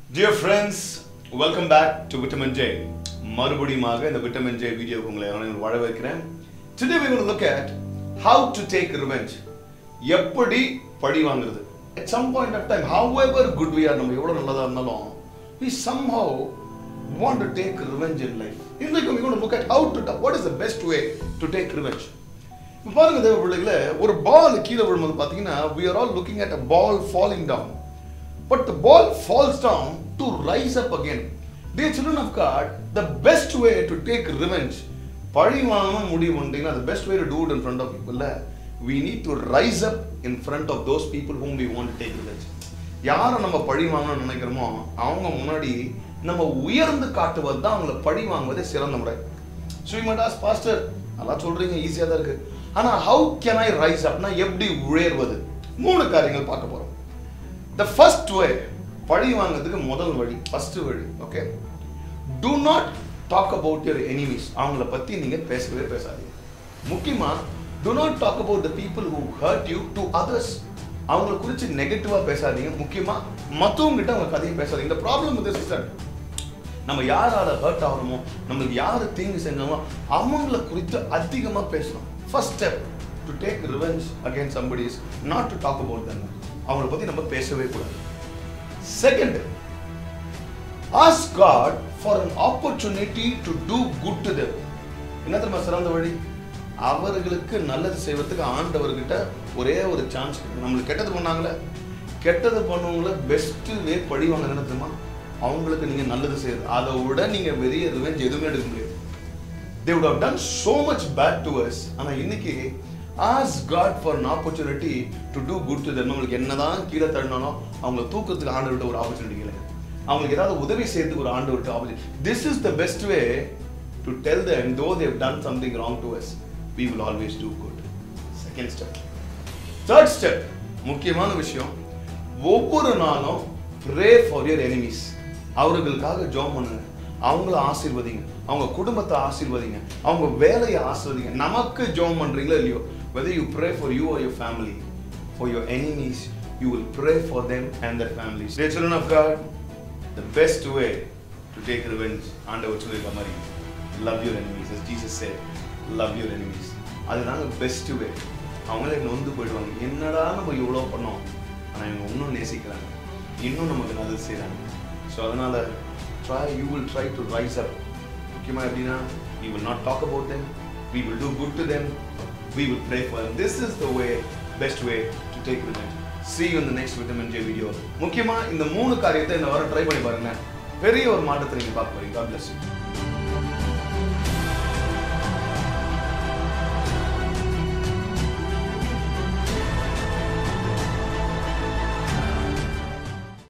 Dear friends welcome back to vitamin J மறுபடியுமாக இந்த vitamin J வீடியோக்கு உங்களை அனைவரும் வாழ வைக்கிறேன் today we going to look at how to take revenge எப்படி பழி வாங்குறது at some point of time however good we are நம்ம எவ்வளவு நல்லதா இருந்தாலும் we somehow want to take revenge in life இன்னைக்கு we going to look at how to what is the best way to take revenge இப்ப பாருங்க தேவ பிள்ளைகளே ஒரு பால் கீழே விழும்போது பாத்தீங்கன்னா we are all looking at a ball falling down but the ball falls down to rise up again. Dear children of God, the best way to take revenge, பழி வாங்கணும் முடிவு பண்ணிட்டீங்கன்னா the best way to do it in front of people we need to rise up in front of those people whom we want to take revenge. யாரை நம்ம பழி வாங்கணும்னு நினைக்கிறோமோ அவங்க முன்னாடி நம்ம உயர்ந்து காட்டுவது தான் அவங்கள பழி வாங்குவதே சிறந்த முறை ஸ்ரீமடாஸ் பாஸ்டர் நல்லா சொல்றீங்க ஈஸியாக தான் இருக்கு ஆனா ஹவு கேன் ஐ ரைஸ் அப்னா எப்படி உயர்வது மூணு காரியங்கள் பார்க்க போறோம் த ஃபர்ஸ்ட் வே பழி வாங்குறதுக்கு முதல் வழி ஃபர்ஸ்ட் வழி okay do not talk about your enemies அவங்கள பத்தி நீங்க பேசவே பேசாதீங்க முக்கியமா do not talk about the people who hurt you to others அவங்கள குறித்து நெகட்டிவா பேசாதீங்க முக்கியமா மத்தவங்க கிட்ட அவங்க கதையை பேசாதீங்க இந்த ப்ராப்ளம் வந்து சிஸ்டர் நம்ம யாரால ஹர்ட் ஆகணுமோ நம்மளுக்கு யாரு தீங்கு செஞ்சாங்களோ அவங்கள குறித்து அதிகமா பேசணும் first step to take revenge again somebody is not to talk about them அவங்கள பத்தி நம்ம பேசவே கூடாது second ask God for an opportunity to do good to them என்ன தெரியுமா சிறந்த வழி அவர்களுக்கு நல்லது செய்வதற்கு ஆண்டவர்கிட்ட ஒரே ஒரு சான்ஸ் நம்மளுக்கு கெட்டது பண்ணாங்களே கெட்டது பண்ணவங்கள பெஸ்ட் வே பழி வாங்க என்ன தெரியுமா அவங்களுக்கு நீங்க நல்லது செய்யுது அதை விட நீங்க வெளியே ரிவெஞ்ச் எதுவுமே எடுக்க முடியாது they would have done so much bad to us ஆனா இன்னைக்கு ask God for an opportunity to do good to them அவங்களுக்கு என்னதான் கீழே தள்ளினாலும் அவங்கள தூக்கத்துக்கு ஆண்டு விட்ட ஒரு ஆப்பர்ச்சுனிட்டி இல்லை அவங்களுக்கு ஏதாவது உதவி செய்யறதுக்கு ஒரு ஆண்டு விட்ட opportunity this is the best way to tell them though they have done something wrong to us we will always do good second step third step முக்கியமான விஷயம் ஒவ்வொரு நாளும் ப்ரே ஃபார் யுவர் எனிமீஸ் அவர்களுக்காக ஜோம் பண்ணுங்க அவங்கள ஆசீர்வதிங்க அவங்க குடும்பத்தை ஆசீர்வதிங்க அவங்க வேலையை ஆசீர்வதிங்க நமக்கு ஜோம் பண்றீங்களோ இல்லையோ whether you pray for you or your family for your enemies you will pray for them and their families dear children of god the best way to take revenge ஆண்டவர் சொல்லியிருக்க மாதிரி love your enemies as jesus said love your enemies அதுதாங்க best way அவங்களே நொந்து போயிடுவாங்க என்னடா நம்ம இவ்வளோ பண்ணோம் ஆனால் இவங்க இன்னும் நேசிக்கிறாங்க இன்னும் நமக்கு நல்லது செய்கிறாங்க ஸோ அதனால try you will try to rise up முக்கியமாக எப்படின்னா we will not talk about them we will do good to them we will pray for them this is the way best way to take revenge see you in the next vitamin J video முக்கியமா இந்த மூணு காரியத்தை இந்த வாரம் try பண்ணி பாருங்க பெரிய ஒரு மாற்றத்தை நீங்க பார்க்க போறீங்க God bless you